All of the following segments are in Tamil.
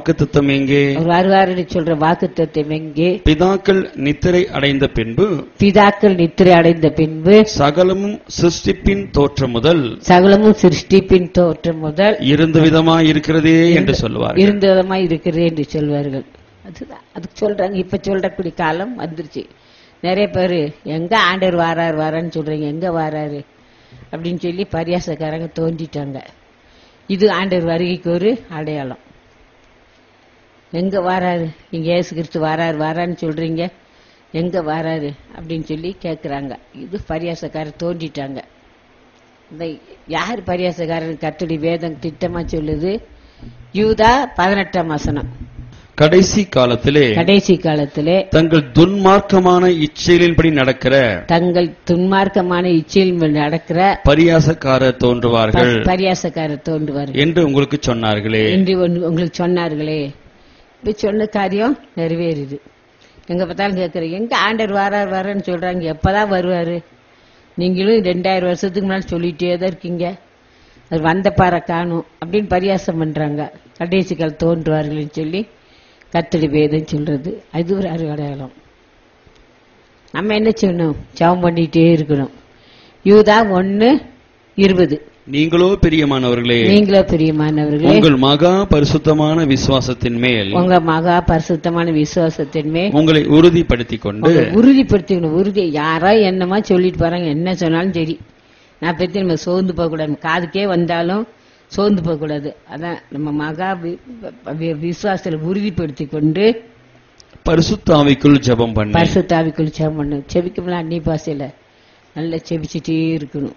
வாக்குத்தத்தம் எங்கே அவர் வருவாருன்னு சொல்ற வாக்குத்தத்தம் எங்கே பிதாக்கள் நித்திரை அடைந்த பின்பு பிதாக்கள் நித்திரை அடைந்த பின்பு சகலமும் சிருஷ்டிப்பின் தோற்றம் முதல் சகலமும் சிருஷ்டிப்பின் தோற்றம் முதல் இருந்த விதமாய் இருக்கிறதே என்று சொல்லுவார் இருந்த விதமா இருக்கிறது என்று சொல்வார்கள் அதுதான் அதுக்கு சொல்றாங்க இப்ப சொல்றக்கூடிய காலம் வந்துருச்சு நிறைய பேர் எங்க ஆண்டவர் வாராரு வாரான்னு சொல்றீங்க எங்க வாராரு அப்படின்னு சொல்லி பரியாசக்காரங்க தோண்டிட்டாங்க இது ஆண்டவர் வருகைக்கு ஒரு அடையாளம் எங்க வாராரு இங்க இயேசு கிறிஸ்து வாராரு வாரான்னு சொல்றீங்க எங்க வாராரு அப்படின்னு சொல்லி கேக்குறாங்க இது பரியாசக்காரர் தோண்டிட்டாங்க இந்த யார் பரியாசக்காரன் கத்தடி வேதம் திட்டமா சொல்லுது யூதா பதினெட்டாம் வசனம் கடைசி காலத்திலே கடைசி காலத்திலே தங்கள் துன்மார்க்கமான இச்செயலின்படி நடக்கிற தங்கள் துன்மார்க்கமான இச்சையில் நடக்கிற பரியாசக்காரர் தோன்றுவார்கள் ப- பரியாசக்காரர் தோன்றுவார்கள் என்று உங்களுக்கு சொன்னார்களே என்று ஒன்று உங்களுக்கு சொன்னார்களே இப்ப சொன்ன காரியம் நிறைவேறுது எங்க பார்த்தாலும் கேட்கறேன் எங்க ஆண்டர் வாரார் வாரான்னு சொல்றாங்க எப்பதான் வருவாரு நீங்களும் ரெண்டாயிரம் வருஷத்துக்கு முன்னாடி சொல்லிட்டே தான் இருக்கீங்க அது வந்த பாறை காணும் அப்படின்னு பரியாசம் பண்றாங்க கடைசி கால் தோன்றுவார்கள்னு சொல்லி கத்தடி வேதம் சொல்றது அது ஒரு அடையாளம் நம்ம என்ன செய்யணும் ஜெபம் பண்ணிட்டே இருக்கணும் யூதா ஒன்னு இருபது நீங்களோ பிரியமானவர்களே நீங்களோ பிரியமானவர்களே உங்கள் மகா பரிசுத்தமான விசுவாசத்தின் மேல் உங்க மகா பரிசுத்தமான விசுவாசத்தின் மேல் உங்களை உறுதிப்படுத்திக் கொண்டு உங்களை உறுதிப்படுத்திக்கணும் உறுதி யாரோ என்னமா சொல்லிட்டு போறாங்க என்ன சொன்னாலும் சரி நான் பத்தி நம்ம சோர்ந்து போக கூடாது காதுக்கே வந்தாலும் சோர்ந்து போக கூடாது அதான் நம்ம மகா வி- வி- விசுவாசத்துல உறுதிப்படுத்தி கொண்டு பரிசுத்தாவிக்குள் ஜெபம் பண்ணி பரிசுத்தாவிக்குள் செவம் பண்ணணும் செபிக்கணும்னா அன்னி பாசையில நல்லா செபிச்சுட்டே இருக்கணும்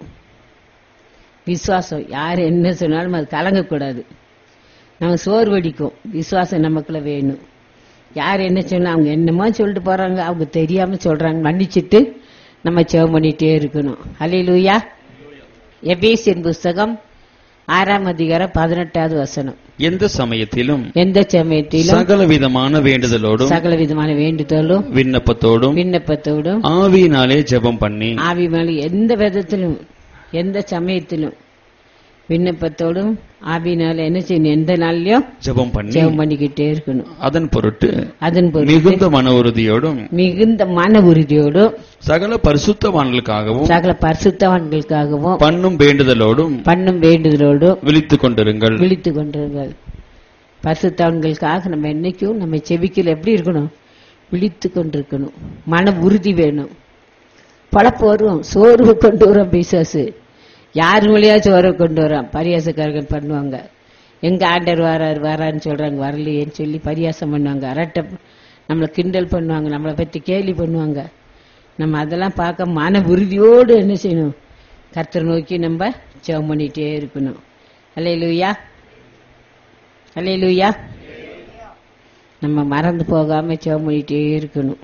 விசுவாசம் யார் என்ன சொன்னாலும் அது கலங்கக்கூடாது நம்ம சோர்வடிக்கும் விசுவாசம் நமக்குள்ள வேணும் யார் என்ன சொன்னா அவங்க என்னமோ சொல்லிட்டு போறாங்க அவங்க தெரியாம சொல்றாங்க மன்னிச்சிட்டு நம்ம செவம் பண்ணிட்டே இருக்கணும் அலையிலூயா எபேசியன் புஸ்தகம் ஆறாம் அதிகாரம் பதினெட்டாவது வசனம் எந்த சமயத்திலும் எந்த சமயத்திலும் சகல விதமான வேண்டுதலோடும் சகல விதமான வேண்டுதலும் விண்ணப்பத்தோடும் விண்ணப்பத்தோடும் ஆவியினாலே ஜெபம் பண்ணி ஆவி மேல எந்த விதத்திலும் எந்த சமயத்திலும் விண்ணப்பத்தோடும் ஆவினால என்ன செய்யணும் எந்த நாள்லயும் ஜெபம் பண்ணி ஜெபம் பண்ணிக்கிட்டே இருக்கணும் அதன் பொருட்டு அதன் பொருட்டு மிகுந்த மன உறுதியோடும் மிகுந்த மன உறுதியோடும் சகல பரிசுத்தவான்களுக்காகவும் சகல பரிசுத்தவான்களுக்காகவும் பண்ணும் வேண்டுதலோடும் பண்ணும் வேண்டுதலோடும் விழித்துக் கொண்டிருங்கள் விழித்துக் கொண்டிருங்கள் பரிசுத்தவான்களுக்காக நம்ம என்னைக்கும் நம்ம செவிக்கல எப்படி இருக்கணும் விழித்து கொண்டிருக்கணும் மன உறுதி வேணும் பழப்பு வரும் சோர்வு கொண்டு வரோம் பிசாசு யார் வழியா சோர்வு கொண்டு வரோம் பரியாசக்காரர்கள் பண்ணுவாங்க எங்க ஆண்டர் வராரு வரான்னு சொல்றாங்க வரலையேன்னு சொல்லி பரியாசம் பண்ணுவாங்க அரட்டை நம்மளை கிண்டல் பண்ணுவாங்க நம்மளை பத்தி கேலி பண்ணுவாங்க நம்ம அதெல்லாம் பார்க்க மன உறுதியோடு என்ன செய்யணும் கர்த்தரை நோக்கி நம்ம ஜெபம் பண்ணிட்டே இருக்கணும் அல்லேலூயா அல்லேலூயா நம்ம மறந்து போகாம ஜெபம் பண்ணிட்டே இருக்கணும்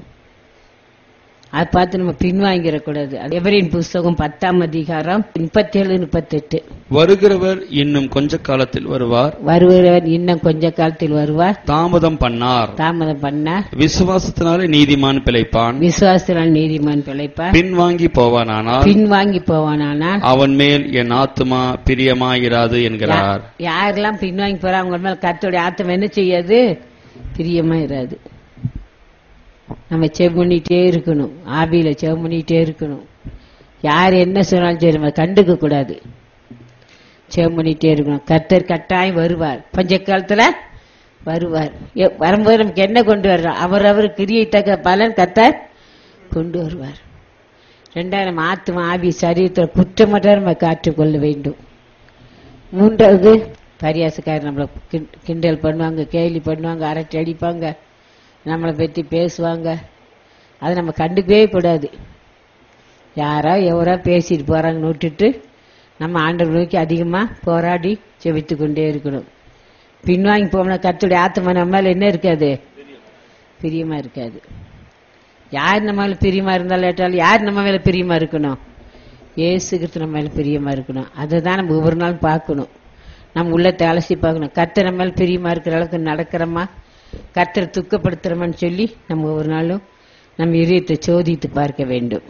அதை பார்த்து நம்ம பின்வாங்கிடக்கூடாது அது எவரின் புஸ்தகம் பத்தாம் அதிகாரம் முப்பத்தேழு முப்பத்தெட்டு வருகிறவர் இன்னும் கொஞ்ச காலத்தில் வருவார் வருகிறவர் இன்னும் கொஞ்ச காலத்தில் வருவார் தாமதம் பண்ணார் தாமதம் பண்ணார் விசுவாசத்தினாலே நீதிமான் பிழைப்பான் விசுவாசத்தினால் நீதிமான் பிழைப்பார் பின்வாங்கி போவானானால் பின்வாங்கி போவானானால் அவன் மேல் என் ஆத்துமா பிரியமாயிராது என்கிறார் யாரெல்லாம் பின்வாங்கி போறா அவங்க மேல கர்த்தருடைய ஆத்தம் என்ன செய்யாது பிரியமா இராது நம்ம செவ் பண்ணிட்டே இருக்கணும் ஆவியில செவ் பண்ணிட்டே இருக்கணும் யார் என்ன சொன்னாலும் சரி நம்ம கண்டுக்க கூடாது செவ் பண்ணிட்டே இருக்கணும் கர்த்தர் கட்டாயம் வருவார் பஞ்ச காலத்துல வருவார் எ- வரும்போது நமக்கு என்ன கொண்டு வர்றோம் அவரவர் கிரியை தக்க பலன் கர்த்தர் கொண்டு வருவார் ரெண்டாயிரம் ஆத்மா ஆவி சரீரத்தில் குற்றமற்ற நம்ம காற்றுக்கொள்ள வேண்டும் மூன்றாவது பரியாசக்காரர் நம்மளை கிண்- கிண்டல் பண்ணுவாங்க கேலி பண்ணுவாங்க அரட்டை அடிப்பாங்க நம்மளை பற்றி பேசுவாங்க அதை நம்ம கண்டுக்கவே கூடாது யாரோ எவரோ பேசிட்டு போறாங்கன்னு விட்டுட்டு நம்ம ஆண்டவர் நோக்கி அதிகமாக போராடி செவித்து கொண்டே இருக்கணும் பின்வாங்கி போனா கத்துடைய ஆத்மா நம்ம மேல என்ன இருக்காது பிரியமா இருக்காது யார் நம்ம மேல பிரியமா இருந்தாலும் ஏற்றாலும் யார் நம்ம மேல பிரியமா இருக்கணும் ஏசு கிறிஸ்து நம்ம மேல பிரியமா இருக்கணும் அதை தான் நம்ம ஒவ்வொரு நாளும் பார்க்கணும் நம்ம உள்ளத்தை அலசி பார்க்கணும் கர்த்தர் நம்ம மேல பிரியமா இருக்கிற அளவுக்கு நடக்கிறோமா கர்த்தரை துக்கப்படுத்துறோமான்னு சொல்லி நம்ம ஒவ்வொரு நாளும் நம்ம இதயத்தை சோதித்து பார்க்க வேண்டும்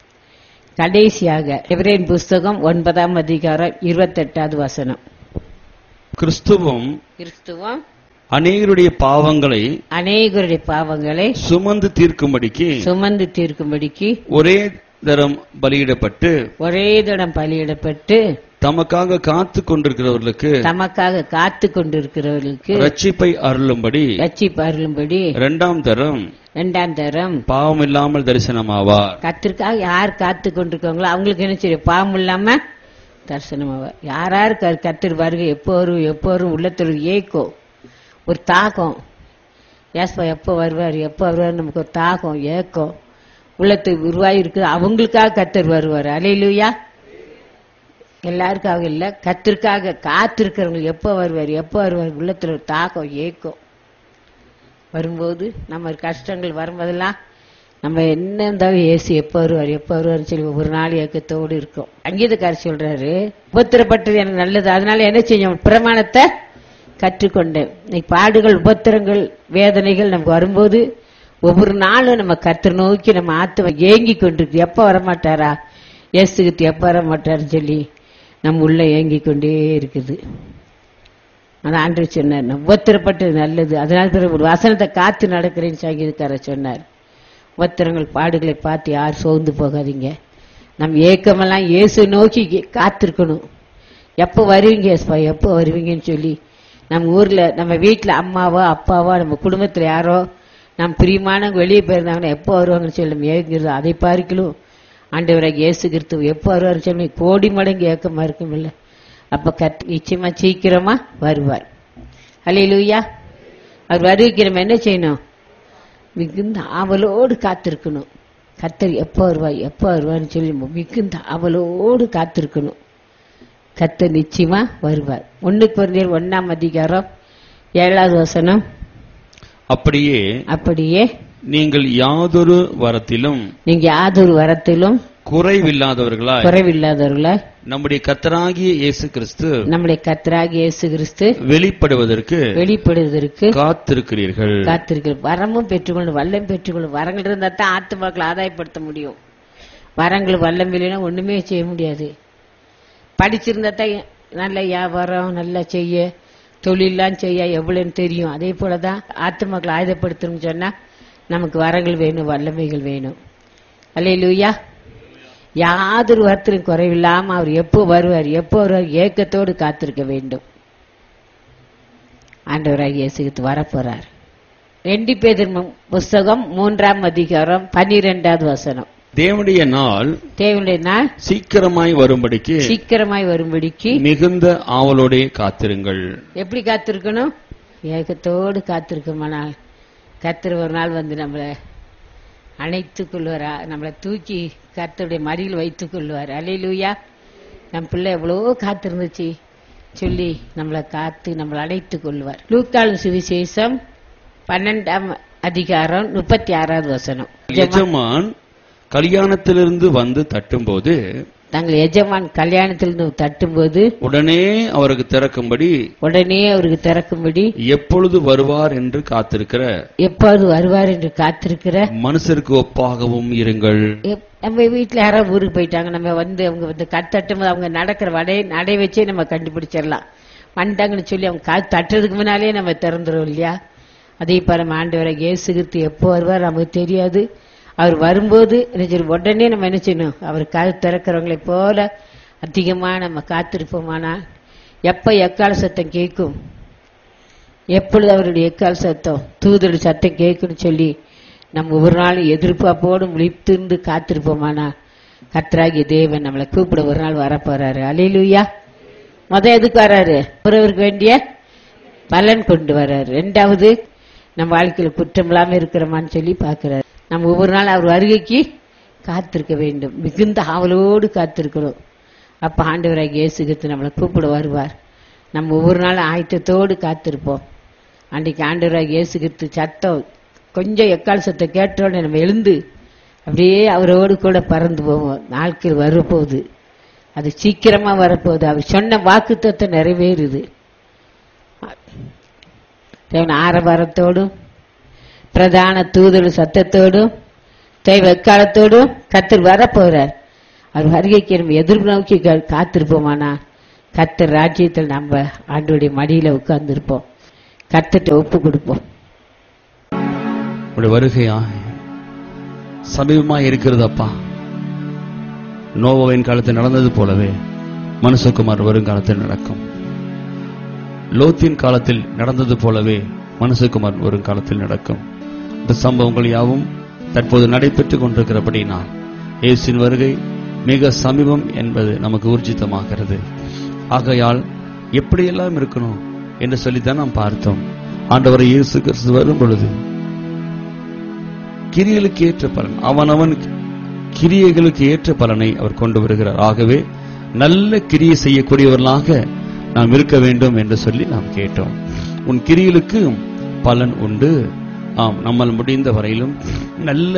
கடைசியாக எபிரேன் புஸ்தகம் ஒன்பதாம் அதிகாரம் இருபத்தெட்டாவது வசனம் கிறிஸ்துவும் கிறிஸ்துவம் அநேகருடைய பாவங்களை அநேகருடைய பாவங்களை சுமந்து தீர்க்கும்படிக்கு சுமந்து தீர்க்கும்படிக்கு ஒரே தரம் பலியிடப்பட்டு ஒரே தடம் பலியிடப்பட்டு தமக்காக காத்து கொண்டிருக்கிறவர்களுக்கு தமக்காக காத்து கொண்டிருக்கிறவர்களுக்கு ரட்சிப்பை அருளும்படி ரட்சிப்பு அருளும்படி இரண்டாம் தரம் இரண்டாம் தரம் பாவம் இல்லாமல் தரிசனமாவார் கத்திற்காக யார் காத்து கொண்டிருக்காங்களோ அவங்களுக்கு என்ன செய்யும் பாவம் இல்லாம தரிசனமாவார் யார் யார் க- கர்த்தர் வருகை எப்போ வரும் எப்போ வரும் உள்ளத்தில் ஒரு ஏக்கம் ஒரு தாகம் ஏஸ்பா எப்போ வருவார் எப்போ வருவார் நமக்கு ஒரு தாகம் ஏக்கம் உள்ளத்துக்கு உருவாகி இருக்குது அவங்களுக்காக கத்தர் வருவார் அலையிலுயா எல்லாருக்காக இல்ல கத்திற்காக காத்திருக்கிறவங்க எப்போ வருவார் எப்போ வருவார் உள்ளத்துல ஒரு தாகம் ஏக்கம் வரும்போது நம்ம கஷ்டங்கள் வரும்போதெல்லாம் நம்ம என்ன இருந்தாலும் ஏசி எப்போ வருவார் எப்போ வருவார்னு சொல்லி ஒரு நாள் ஏக்கத்தோடு இருக்கும் அங்கீதக்காரர் சொல்றாரு உபத்திரப்பட்டது எனக்கு நல்லது அதனால என்ன செய்யும் பிரமாணத்தை கற்றுக்கொண்டேன் இன்னைக்கு பாடுகள் உபத்திரங்கள் வேதனைகள் நமக்கு வரும்போது ஒவ்வொரு நாளும் நம்ம கர்த்தர் நோக்கி நம்ம ஆத்துவ ஏங்கி கொண்டிருக்கு எப்போ வரமாட்டாரா ஏசுகிட்டு எப்போ வரமாட்டாருன்னு சொல்லி நம்ம உள்ள ஏங்கி கொண்டே இருக்குது ஆனா ஆண்டு சொன்னார் நான் உபத்திரப்பட்டது நல்லது அதனால பிறகு ஒரு வசனத்தை காத்து நடக்கிறேன்னு சங்கீதக்காரர் சொன்னார் உபத்திரங்கள் பாடுகளை பார்த்து யார் சோர்ந்து போகாதீங்க நம்ம ஏக்கமெல்லாம் இயேசு நோக்கி கே- காத்திருக்கணும் எப்போ வருவீங்க ஏசுப்பா எப்போ வருவீங்கன்னு சொல்லி நம்ம ஊர்ல நம்ம வீட்டுல அம்மாவோ அப்பாவோ நம்ம குடும்பத்துல யாரோ நம்ம பிரியமானவங்க வெளியே போயிருந்தாங்கன்னா எப்போ வருவாங்கன்னு சொல்லி நம்ம ஏங்குறது அதை பார்க்கலும் ஆண்டவராக இயேசு கிறிஸ்து எப்போ வருவார்னு சொல்லி கோடி மடங்கு ஏக்கமா இருக்கும் இல்ல அப்ப கத் நிச்சயமா சீக்கிரமா வருவார் ஹalleluya அவர் வருகைக்கு நம்ம என்ன செய்யணும் மிகுந்த ஆவலோடு காத்திருக்கணும் கத்தர் எப்போ வருவாய் எப்போ வருவான்னு சொல்லி மிகுந்த ஆவலோடு காத்திருக்கணும் கத்தர் நிச்சயமா வருவார் ஒண்ணுக்கு ஒரு ஒன்னாம் அதிகாரம் ஏழாவது வசனம் அப்படியே அப்படியே நீங்கள் யாதொரு வரத்திலும் நீங்க யாதொரு வரத்திலும் குறைவில்லாதவர்களாய் குறைவில்லாதவர்கள நம்முடைய கத்தராகிய இயேசு கிறிஸ்து நம்முடைய கத்தராகிய இயேசு கிறிஸ்து வெளிப்படுவதற்கு வெளிப்படுவதற்கு காத்திருக்கிறீர்கள் காத்திருக்கிற வரமும் பெற்றுக்கொள்ளும் வல்லம் பெற்றுக்கொள்ளும் வரங்கள் இருந்தா தான் ஆத்துமாக்களை ஆதாயப்படுத்த முடியும் வரங்கள் வல்லம் இல்லைன்னா ஒண்ணுமே செய்ய முடியாது படிச்சிருந்தா தான் நல்ல வியாபாரம் நல்லா செய்ய தொழிலாம் செய்ய எவ்வளவுன்னு தெரியும் அதே போலதான் ஆத்துமாக்களை ஆயுதப்படுத்தணும்னு சொன்னா நமக்கு வரங்கள் வேணும் வல்லமைகள் வேணும் அல்லையிலூயா யாதொரு வரத்திலும் குறைவில்லாம அவர் எப்போ வருவார் எப்போ வருவார் ஏக்கத்தோடு காத்திருக்க வேண்டும் ஆண்டவராக இயேசுகிட்டு வரப்போறார் ரெண்டு பேதர் புஸ்தகம் மூன்றாம் அதிகாரம் பன்னிரெண்டாவது வசனம் தேவனுடைய நாள் தேவனுடைய நாள் சீக்கிரமாய் வரும்படிக்கு சீக்கிரமாய் வரும்படிக்கு மிகுந்த ஆவலோடே காத்திருங்கள் எப்படி காத்திருக்கணும் ஏக்கத்தோடு காத்திருக்கோமானால் கர்த்தர் ஒரு நாள் வந்து நம்மளை அணைத்துக் கொள்வாரா நம்மளை தூக்கி கர்த்தருடைய மடியில் வைத்துக் கொள்வார் அலையிலூயா நம் பிள்ளை எவ்வளவோ காத்திருந்துச்சு சொல்லி நம்மளை காத்து நம்மளை அணைத்துக் கொள்வார் லூக்காளும் சுவிசேஷம் பன்னெண்டாம் அதிகாரம் முப்பத்தி ஆறாவது வசனம் எஜமான் கல்யாணத்திலிருந்து வந்து தட்டும்போது தங்கள் எஜமான் கல்யாணத்திலிருந்து தட்டும்போது உடனே அவருக்கு திறக்கும்படி உடனே அவருக்கு திறக்கும்படி எப்பொழுது வருவார் என்று காத்திருக்கிற எப்போது வருவார் என்று காத்திருக்கிற மனுஷருக்கு ஒப்பாகவும் இருங்கள் எப்- நம்ம வீட்டுல யாராவது ஊருக்கு போயிட்டாங்க நம்ம வந்து அவங்க வந்து கட் தட்டும் அவங்க நடக்கிற வடை நடை வச்சே நம்ம கண்டுபிடிச்சிடலாம் வந்துட்டாங்கன்னு சொல்லி அவங்க காத்து தட்டுறதுக்கு முன்னாலே நம்ம திறந்துரும் இல்லையா அதே போல நம்ம ஆண்டவரை இயேசுகிறிஸ்து எப்போ வருவார் நமக்கு தெரியாது அவர் வரும்போது என்ன செய்யணும்? உடனே நம்ம என்ன செய்யணும் அவர் காது திறக்கிறவங்களை போல அதிகமா நம்ம காத்திருப்போமானா எப்ப எக்கால சத்தம் கேட்கும் எப்பொழுது அவருடைய எக்கால் சத்தம் தூதருடைய சத்தம் கேட்குன்னு சொல்லி நம்ம ஒவ்வொரு நாளும் எதிர்பார்ப்போடு முழித்திருந்து காத்திருப்போமானா கர்த்தராகிய தேவன் நம்மளை கூப்பிட ஒரு நாள் வரப்போறாரு அலையிலுயா முத எதுக்கு வராரு ஒருவருக்கு வேண்டிய பலன் கொண்டு வர்றாரு ரெண்டாவது நம்ம வாழ்க்கையில குற்றம் இல்லாம இருக்கிறோமான்னு சொல்லி பார்க்கிறாரு நம்ம ஒவ்வொரு நாள் அவர் வருகைக்கு காத்திருக்க வேண்டும் மிகுந்த ஆவலோடு காத்திருக்கணும் அப்ப ஆண்டவராகிய இயேசு கிறிஸ்து நம்மளை கூப்பிட வருவார் நம்ம ஒவ்வொரு நாளும் ஆயத்தத்தோடு காத்திருப்போம் அன்றைக்கு ஆண்டவராக இயேசுகிட்டு சத்தம் கொஞ்சம் எக்கால் சத்தம் கேட்டோடனே நம்ம எழுந்து அப்படியே அவரோடு கூட பறந்து போவோம் நாட்கள் வரப்போகுது அது சீக்கிரமா வரப்போகுது அவர் சொன்ன வாக்குத்தத்தை நிறைவேறுது தேவன் ஆரவாரத்தோடும் பிரதான தூதர் சத்தத்தோடும் தெய்வ எக்காலத்தோடும் கத்தர் வரப்போறார் அவர் வருகைக்கு நம்ம எதிர்ப்பு நோக்கி கா- காத்திருப்போமானா கத்தர் ராஜ்யத்தில் நம்ம ஆண்டோடைய மடியில உட்கார்ந்திருப்போம் கத்துட்டு ஒப்பு கொடுப்போம் உடைய வருகையா சமீபமா இருக்கிறது அப்பா நோவாவின் காலத்தில் நடந்தது போலவே மனுஷகுமார் வருங்காலத்தில் நடக்கும் லோத்தின் காலத்தில் நடந்தது போலவே மனுஷகுமார் வருங்காலத்தில் நடக்கும் இந்த சம்பவங்கள் யாவும் தற்போது நடைபெற்றுக் கொண்டிருக்கிறபடினால் இயேசுவின் வருகை மிக சமீபம் என்பது நமக்கு ஊர்ஜிதமாகிறது ஆகையால் எப்படியெல்லாம் இருக்கணும் என்று சொல்லித்தான் நாம் பார்த்தோம் ஆண்டவர் இயேசு கிறிஸ்து வரும் பொழுது கிரியைகளுக்கு ஏற்ற பலன் அவனவன் கிரியைகளுக்கு ஏற்ற பலனை அவர் கொண்டு வருகிறார் ஆகவே நல்ல கிரியை செய்யக்கூடியவர்களாக நாம் இருக்க வேண்டும் என்று சொல்லி நாம் கேட்டோம் உன் கிரிகளுக்கு பலன் உண்டு ஆம் நம்மால் முடிந்த வரையிலும் நல்ல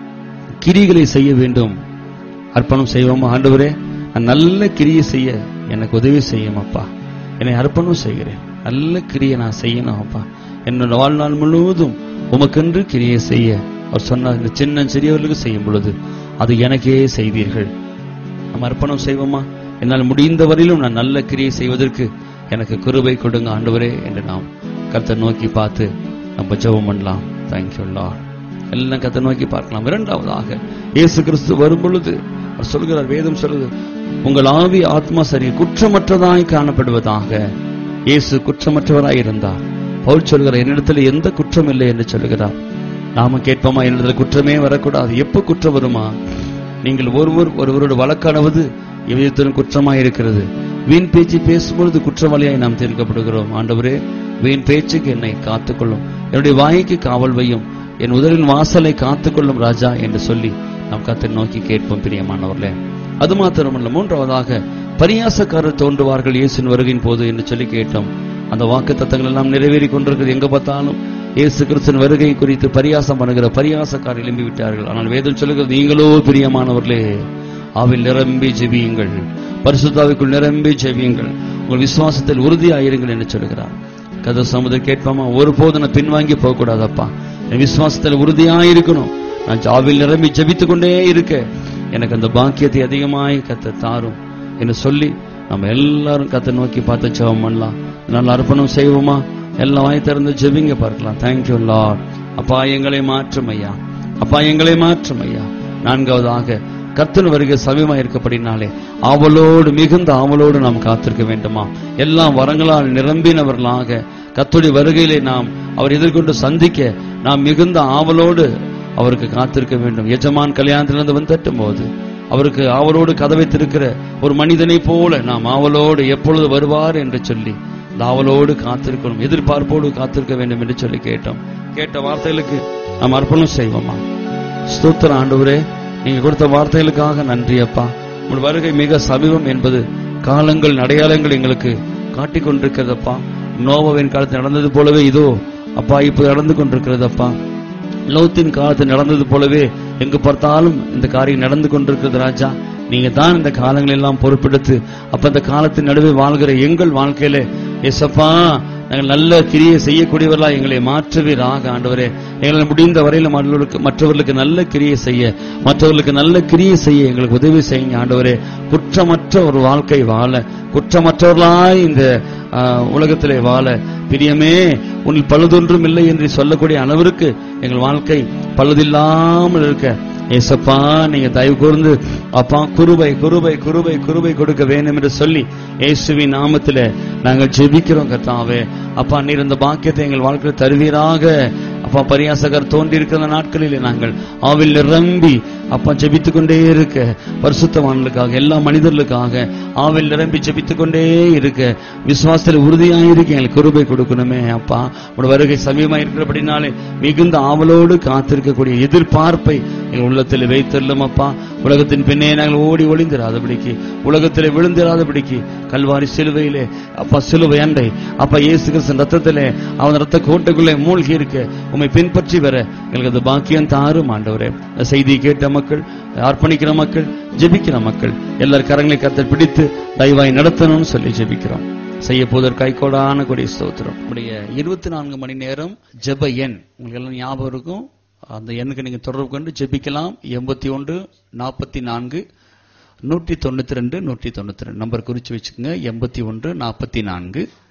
கிரிகளை செய்ய வேண்டும் அர்ப்பணம் செய்வோமா ஆண்டவரே நான் நல்ல கிரியை செய்ய எனக்கு உதவி செய்யும் அப்பா என்னை அர்ப்பணம் செய்கிறேன் நல்ல கிரியை நான் செய்யணும் அப்பா என்னோட வாழ்நாள் முழுவதும் உமக்கென்று கிரியை செய்ய அவர் சொன்னார் இந்த சின்ன சிறியவர்களுக்கு செய்யும் பொழுது அது எனக்கே செய்தீர்கள் நம்ம அர்ப்பணம் செய்வோமா என்னால் முடிந்த வரையிலும் நான் நல்ல கிரியை செய்வதற்கு எனக்கு கிருபை கொடுங்க ஆண்டவரே என்று நாம் கர்த்தர் நோக்கி பார்த்து நம்ம ஜெபம் பண்ணலாம் தேங்க்யூ லார்ட் எல்லாம் கத்தை நோக்கி பார்க்கலாம் இரண்டாவதாக இயேசு கிறிஸ்து வரும் பொழுது அவர் சொல்கிறார் வேதம் சொல்லுது உங்கள் ஆவி ஆத்மா சரி குற்றமற்றதாய் காணப்படுவதாக இயேசு குற்றமற்றவராய் இருந்தார் பவுல் சொல்கிறார் என்னிடத்தில் எந்த குற்றம் இல்லை என்று சொல்லுகிறார் நாம கேட்போமா என்னிடத்தில் குற்றமே வரக்கூடாது எப்ப குற்றம் வருமா நீங்கள் ஒருவர் ஒருவரோட வழக்கானவது எவ்விதத்திலும் குற்றமாய் இருக்கிறது வீண் பேச்சு பேசும்பொழுது குற்றவாளியாய் நாம் தீர்க்கப்படுகிறோம் ஆண்டவரே வீண் பேச்சுக்கு என்னை காத்துக்கொள்ளும் என்னுடைய வாய்க்கு காவல் வையும் என் உதலின் வாசலை காத்துக்கொள்ளும் ராஜா என்று சொல்லி நாம் கத்தை நோக்கி கேட்போம் பிரியமானவர்களே அது மாத்திரமல்ல மூன்றாவதாக பரியாசக்காரர் தோன்றுவார்கள் இயேசுவின் வருகையின் போது என்று சொல்லி கேட்டோம் அந்த வாக்கு தத்தங்கள் எல்லாம் நிறைவேறி கொண்டிருக்கிறது எங்க பார்த்தாலும் இயேசு கிறிஸ்தன் வருகை குறித்து பரியாசம் பண்ணுகிற பரியாசக்காரர் எழும்பி விட்டார்கள் ஆனால் வேதம் சொல்லுகிறது நீங்களோ பிரியமானவர்களே அவில் நிரம்பி ஜெபியுங்கள் பரிசுத்தாவிக்குள் நிரம்பி ஜெபியுங்கள் உங்கள் விசுவாசத்தில் உறுதியாயிருங்கள் என்று சொல்லுகிறார் கதை சமுதிரம் கேட்பாமா ஒருபோதும் நான் பின்வாங்கி போக கூடாதப்பா என் விசுவாசத்தில் உறுதியாயிருக்கணும் நான் ஜாவில் நிரம்பி ஜெபித்துக் கொண்டே இருக்க எனக்கு அந்த பாக்கியத்தை அதிகமாய் கத்த தாரும் என்று சொல்லி நம்ம எல்லாரும் கத்தை நோக்கி பார்த்து ஜெபம் பண்ணலாம் நல்ல அர்ப்பணம் செய்வோமா எல்லாம் வாய் திறந்து ஜெபிங்க பார்க்கலாம் தேங்க்யூ லார்ட் அப்பா எங்களை மாற்றும் ஐயா அப்பா எங்களை மாற்றும் ஐயா நான்காவதாக கர்த்தன் வருகை சமயமா இருக்கப்படினாலே ஆவலோடு மிகுந்த ஆவலோடு நாம் காத்திருக்க வேண்டுமா எல்லாம் வரங்களால் நிரம்பினவர்களாக கர்த்தருடைய வருகையிலே நாம் அவர் எதிர்கொண்டு சந்திக்க நாம் மிகுந்த ஆவலோடு அவருக்கு காத்திருக்க வேண்டும் எஜமான் கல்யாணத்திலிருந்து வந்து தட்டும் போது அவருக்கு ஆவலோடு கதவை திறக்கிற ஒரு மனிதனை போல நாம் ஆவலோடு எப்பொழுது வருவார் என்று சொல்லி இந்த ஆவலோடு காத்திருக்கணும் எதிர்பார்ப்போடு காத்திருக்க வேண்டும் என்று சொல்லி கேட்டோம் கேட்ட வார்த்தைகளுக்கு நாம் அர்ப்பணம் செய்வோமா ஸ்தோத்திர ஆண்டவரே நீங்க கொடுத்த வார்த்தைகளுக்காக நன்றி அப்பா உங்கள் வருகை மிக சமீபம் என்பது காலங்கள் அடையாளங்கள் எங்களுக்கு காட்டிக் கொண்டிருக்கிறதப்பா நோவாவின் காலத்தில் நடந்தது போலவே இதோ அப்பா இப்ப நடந்து கொண்டிருக்கிறதப்பா லோத்தின் காலத்தில் நடந்தது போலவே எங்கு பார்த்தாலும் இந்த காரியம் நடந்து கொண்டிருக்கிறது ராஜா நீங்க தான் இந்த காலங்கள் எல்லாம் பொறுப்பெடுத்து அப்ப இந்த காலத்தின் நடுவே வாழ்கிற எங்கள் வாழ்க்கையில எசப்பா நாங்கள் நல்ல கிரியை செய்யக்கூடியவர்களா எங்களை மாற்றுவீராக ஆண்டவரே எங்களை முடிந்த வரையில மற்றவர்களுக்கு மற்றவர்களுக்கு நல்ல கிரியை செய்ய மற்றவர்களுக்கு நல்ல கிரியை செய்ய எங்களுக்கு உதவி செய்யுங்க ஆண்டவரே குற்றமற்ற ஒரு வாழ்க்கை வாழ குற்றமற்றவர்களாய் இந்த ஆஹ், உலகத்திலே வாழ பிரியமே உன்னில் பழுதொன்றும் இல்லை என்று சொல்லக்கூடிய அளவிற்கு எங்கள் வாழ்க்கை பழுதில்லாமல் இருக்க ஏசப்பா நீங்க தயவு கூர்ந்து அப்பா குருபை குருபை குருபை குருபை கொடுக்க வேண்டும் என்று சொல்லி இயேசுவின் நாமத்திலே நாங்கள் ஜெபிக்கிறோம் கர்த்தாவே அப்பா நீர் இந்த பாக்கியத்தை எங்கள் வாழ்க்கையில் தருவீராக அப்பா பரியாசகர் தோன்றி இருக்கிற நாட்களிலே நாங்கள் ஆவில் நிரம்பி அப்பா ஜெபித்துக் கொண்டே இருக்க பரிசுத்தவான்களுக்காக எல்லா மனிதர்களுக்காக ஆவில் நிரம்பி ஜெபித்துக் கொண்டே இருக்க விசுவாசத்தில் உறுதியாக இருக்க எங்களுக்கு குருபை கொடுக்கணுமே அப்பா உடைய வருகை சமீபமா இருக்கிறபடினாலே மிகுந்த ஆவலோடு காத்திருக்கக்கூடிய எதிர்பார்ப்பை எங்கள் உள்ளத்தில் வைத்தள்ளும் அப்பா உலகத்தின் பின்னே நாங்கள் ஓடி ஒளிந்திராதபடிக்கு உலகத்திலே விழுந்திராதபடிக்கு கல்வாரி சிலுவையிலே அப்பா சிலுவை அண்டை அப்பா இயேசு கிறிஸ்தன் ரத்தத்திலே அவன் ரத்த கோட்டைக்குள்ளே மூழ்கி இருக்க உம்மை பின்பற்றி வர எங்களுக்கு அது பாக்கியம் தாரும் ஆண்டவரே இந்த செய்தியை கேட்ட மக்கள் அர்ப்பணிக்கிற மக்கள் ஜெபிக்கிற மக்கள் எல்லார் கரங்களை கத்தர் பிடித்து தயவாய் நடத்தணும்னு சொல்லி ஜெபிக்கிறோம் செய்ய போதற்கு கைகோடான கொடி ஸ்தோத்திரம் நம்முடைய இருபத்தி நான்கு மணி நேரம் ஜெப எண் உங்களுக்கு எல்லாம் ஞாபகம் இருக்கும் அந்த எண்ணுக்கு நீங்க தொடர்பு கொண்டு ஜெபிக்கலாம் எண்பத்தி ஒன்று நாற்பத்தி நான்கு நூற்றி தொண்ணூத்தி ரெண்டு நூற்றி தொண்ணூத்தி ரெண்டு நம்பர் குறிச்சு வச்சுக்கோங்க எண்பத்தி ஒன்று நாற்பத்தி நான்கு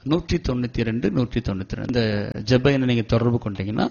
நூற்றி தொண்ணூத்தி ரெண்டு நூற்றி தொண்ணூத்தி ரெண்டு இந்த ஜெப எண்ணை நீங்க தொடர்பு கொண்டீங்கன்னா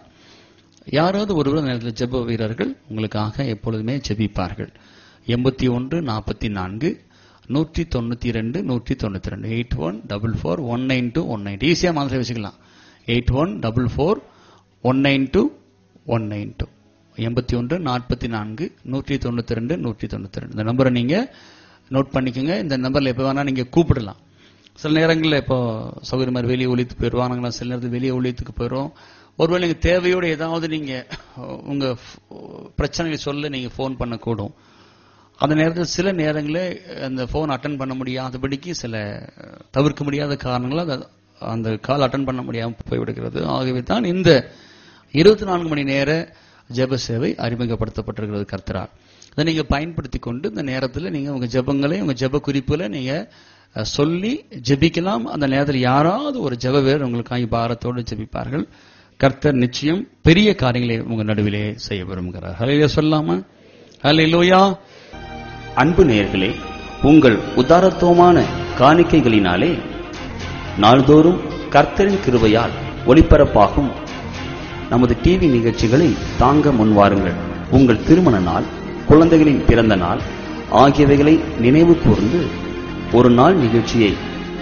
யாராவது ஒருவர் அந்த நேரத்தில் ஜெப வீரர்கள் உங்களுக்காக எப்பொழுதுமே ஜெபிப்பார்கள் எண்பத்தி ஒன்று நாற்பத்தி நான்கு நூற்றி தொண்ணூத்தி ரெண்டு நூற்றி தொண்ணூத்தி ரெண்டு eight one double four one nine two one nine ஈஸியாக மாதிரி வச்சுக்கலாம் eight one double four one nine two one nine two எண்பத்தி ஒன்று நாற்பத்தி நான்கு நூற்றி தொண்ணூத்தி ரெண்டு நூற்றி தொண்ணூத்தி ரெண்டு இந்த நம்பரை நீங்க நோட் பண்ணிக்கோங்க இந்த நம்பர்ல எப்போ வேணா நீங்க கூப்பிடலாம் சில நேரங்களில் இப்போ சௌகரியமாக மாதிரி வெளியே ஒழித்து போயிடுவாங்க நாங்களாம் சில நேரத்தில் வெளியே ஒழித்துக்கு போயிடும் ஒருவேளை நீங்க தேவையோடு ஏதாவது நீங்க உங்க பிரச்சனைகளை சொல்ல நீங்க ஃபோன் பண்ணக்கூடும் அந்த நேரத்தில் சில நேரங்களில் அந்த ஃபோன் அட்டன் பண்ண முடியாதபடிக்கு சில தவிர்க்க முடியாத காரணங்களால் அந்த- அந்த கால் அட்டன் பண்ண முடியாமல் போய்விடுகிறது ஆகவே தான் இந்த இருபத்தி நான்கு மணி நேர ஜெப சேவை அறிமுகப்படுத்தப்பட்டிருக்கிறது கர்த்தரால் இதை நீங்க பயன்படுத்தி கொண்டு இந்த நேரத்தில் நீங்க உங்க ஜெபங்களை உங்க ஜெப குறிப்புகளை நீங்க அஹ், சொல்லி ஜெபிக்கலாம் அந்த நேரத்தில் யாராவது ஒரு ஜெப வீரர் உங்களுக்காக பாரத்தோடு ஜெபிப்பார்கள் கர்த்தர் நிச்சயம் பெரிய காரியங்களை உங்க நடுவிலே செய்ய விரும்புகிறார் ஹலையில சொல்லாமா ஹலையிலோயா அன்பு நேயர்களே உங்கள் உதாரத்துவமான காணிக்கைகளினாலே நாள்தோறும் கர்த்தரின் கிருபையால் ஒளிபரப்பாகும் நமது டிவி நிகழ்ச்சிகளை தாங்க முன்வாருங்கள் உங்கள் திருமண நாள் குழந்தைகளின் பிறந்த நாள் ஆகியவைகளை நினைவு கூர்ந்து ஒரு நாள் நிகழ்ச்சியை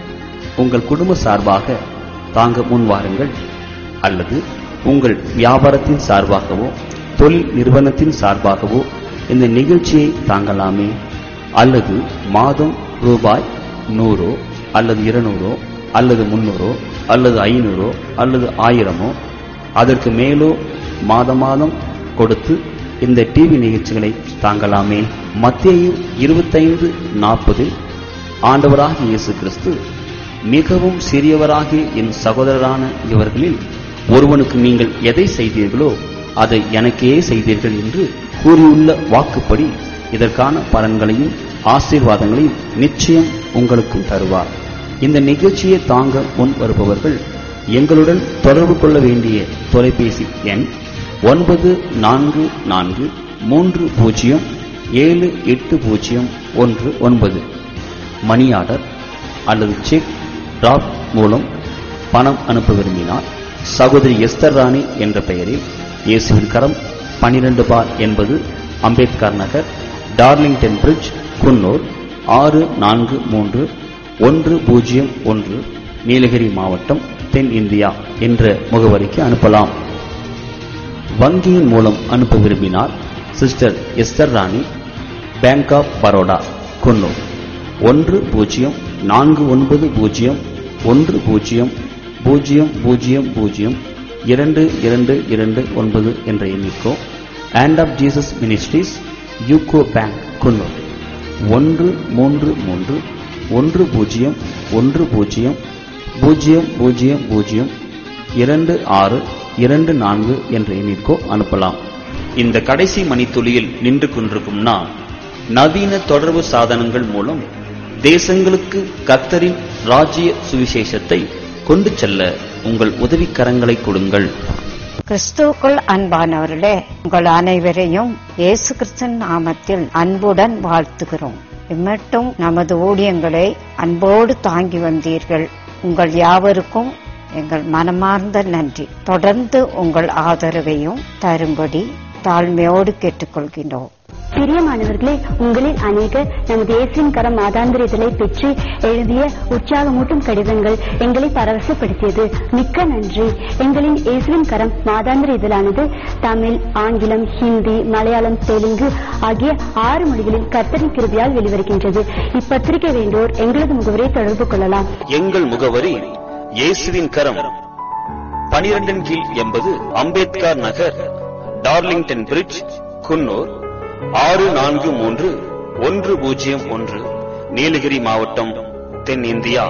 உங்கள் குடும்ப சார்பாக தாங்க முன்வாருங்கள் அல்லது உங்கள் வியாபாரத்தின் சார்பாகவோ தொழில் நிறுவனத்தின் சார்பாகவோ இந்த நிகழ்ச்சியை தாங்கலாமே அல்லது மாதம் ரூபாய் நூறோ அல்லது இருநூறோ அல்லது முன்னூறோ அல்லது ஐநூறோ அல்லது ஆயிரமோ அதற்கு மேலோ மாத மாதம் கொடுத்து இந்த டிவி நிகழ்ச்சிகளை தாங்கலாமே மத்தேயு இருபத்தைந்து நாற்பதில் ஆண்டவராகிய இயேசு கிறிஸ்து மிகவும் சிறியவராகிய என் சகோதரரான இவர்களில் ஒருவனுக்கு நீங்கள் எதை செய்தீர்களோ அதை எனக்கே செய்தீர்கள் என்று கூறியுள்ள வாக்குப்படி இதற்கான பலன்களையும் ஆசீர்வாதங்களையும் நிச்சயம் உங்களுக்கும் தருவார் இந்த நிகழ்ச்சியை தாங்க முன் வருபவர்கள் எங்களுடன் தொடர்பு கொள்ள வேண்டிய தொலைபேசி எண் ஒன்பது நான்கு நான்கு மூன்று பூஜ்ஜியம் ஏழு எட்டு பூஜ்ஜியம் ஒன்று ஒன்பது மணி ஆர்டர் அல்லது செக் டிராப் மூலம் பணம் அனுப்ப விரும்பினால் சகோதரி எஸ்தர் ராணி என்ற பெயரில் இயேசுவின் கரம் பனிரெண்டு பார் என்பது அம்பேத்கர் நகர் டார்லிங்டன் பிரிட்ஜ் குன்னூர் ஆறு நான்கு மூன்று ஒன்று பூஜ்ஜியம் ஒன்று நீலகிரி மாவட்டம் தென் இந்தியா என்ற முகவரிக்கு அனுப்பலாம் வங்கியின் மூலம் அனுப்ப விரும்பினால் sister Esther Rani bank of Baroda Coonoor ஒன்று பூஜ்ஜியம் நான்கு ஒன்பது பூஜ்ஜியம் ஒன்று பூஜ்ஜியம் பூஜ்ஜியம் பூஜ்ஜியம் பூஜ்ஜியம் இரண்டு இரண்டு இரண்டு ஒன்பது என்ற எண்ணிக்கோ hand of Jesus ministries UCO bank Coonoor ஒன்று மூன்று மூன்று ஒன்று பூஜ்ஜியம் ஒன்று பூஜ்ஜியம் பூஜ்ஜியம் பூஜ்ஜியம் பூஜ்ஜியம் இரண்டு ஆறு இரண்டு நான்கு என்ற எண்ணிற்கோ அனுப்பலாம் இந்த கடைசி மணித்துளியில் நின்று கொண்டிருக்கும் நான் நவீன தொடர்பு சாதனங்கள் மூலம் தேசங்களுக்கு கத்தரின் ராஜ்ய சுவிசேஷத்தை கொண்டு செல்ல உங்கள் உதவிக்கரங்களை கொடுங்கள் கிறிஸ்துவுக்குள் அன்பானவர்களே உங்கள் அனைவரையும் இயேசு கிறிஸ்தன் நாமத்தில் அன்புடன் வாழ்த்துகிறோம் இம்மட்டும் நமது ஊழியங்களை அன்போடு தாங்கி வந்தீர்கள் உங்கள் யாவருக்கும் எங்கள் மனமார்ந்த நன்றி தொடர்ந்து உங்கள் ஆதரவையும் தரும்படி தாழ்மையோடு கேட்டுக்கொள்கின்றோம் பிரியமானவர்களே உங்களில் அநேகர் நமது இயேசுவின் கரம் மாதாந்திர இதழை பெற்று எழுதிய உற்சாகமூட்டும் கடிதங்கள் எங்களை பரவசப்படுத்தியது மிக்க நன்றி எங்களின் இயேசுவின் கரம் மாதாந்திர இதழானது தமிழ் ஆங்கிலம் ஹிந்தி மலையாளம் தெலுங்கு ஆகிய ஆறு மொழிகளில் கர்த்தரின் கிருபியால் வெளிவருகின்றது இப்பத்திரிகை வேண்டோர் எங்களது முகவரை தொடர்பு கொள்ளலாம் எங்கள் முகவரி இயேசுவின் கரம் பனிரெண்டின் கீழ் எண்பது அம்பேத்கர் நகர் டார்லிங்டன் பிரிட்ஜ் குன்னூர் ஆறு நான்கு மூன்று ஒன்று பூஜ்ஜியம் ஒன்று நீலகிரி மாவட்டம் தென் இந்தியா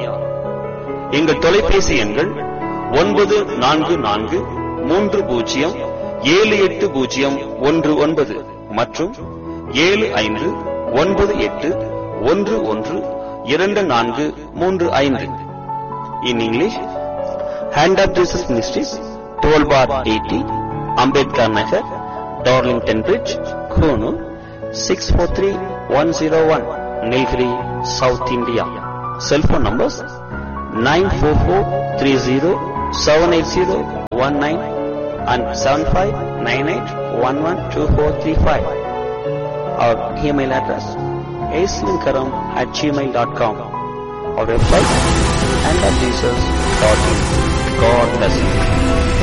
எங்கள் தொலைபேசி எண்கள் ஒன்பது நான்கு நான்கு மூன்று பூஜ்ஜியம் ஏழு எட்டு பூஜ்ஜியம் ஒன்று ஒன்பது மற்றும் ஏழு ஐந்து ஒன்பது எட்டு ஒன்று ஒன்று இரண்டு நான்கு மூன்று ஐந்து in English hand of Jesus ministries twelve bar eighty Ambedkar Nagar Darlington bridge Coonoor six four three one zero one Nilgiri south India cell phone numbers 94430 and 7598112435. Our email address aslinkaram at gmail.com. Our website and God bless you.